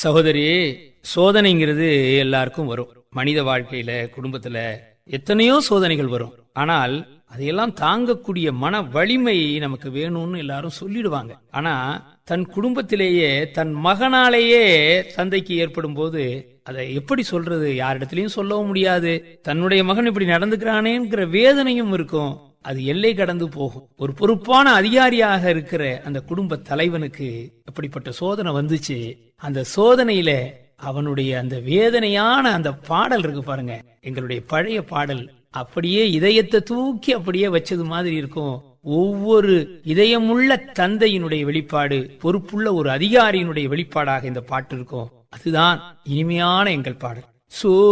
சகோதரி சோதனைங்கிறது எல்லாருக்கும் வரும் மனித வாழ்க்கையில குடும்பத்துல எத்தனையோ சோதனைகள் வரும் ஆனால் அதையெல்லாம் தாங்கக்கூடிய மன வலிமை நமக்கு வேணும்னு எல்லாரும் சொல்லிடுவாங்க ஆனா தன் குடும்பத்திலேயே தன் மகனாலேயே தந்தைக்கு ஏற்படும் போது அதை எப்படி சொல்றது யாரிடத்திலையும் சொல்லவும் முடியாது தன்னுடைய மகன் இப்படி நடந்துக்கிறானேங்கிற வேதனையும் இருக்கும் அது எல்லை கடந்து போகும் ஒரு பொறுப்பான அதிகாரியாக இருக்கிற அந்த குடும்ப தலைவனுக்கு அப்படிப்பட்ட சோதனை வந்துச்சு அந்த சோதனையில அவனுடைய அந்த வேதனையான அந்த பாடல் இருக்கு பாருங்க எங்களுடைய பழைய பாடல் அப்படியே இதயத்தை தூக்கி அப்படியே வச்சது மாதிரி இருக்கும் ஒவ்வொரு இதயமுள்ள தந்தையினுடைய வெளிப்பாடு பொறுப்புள்ள ஒரு அதிகாரியினுடைய வெளிப்பாடாக இந்த பாட்டு இருக்கும் அதுதான் இனிமையான எங்கள் பாடல் சோ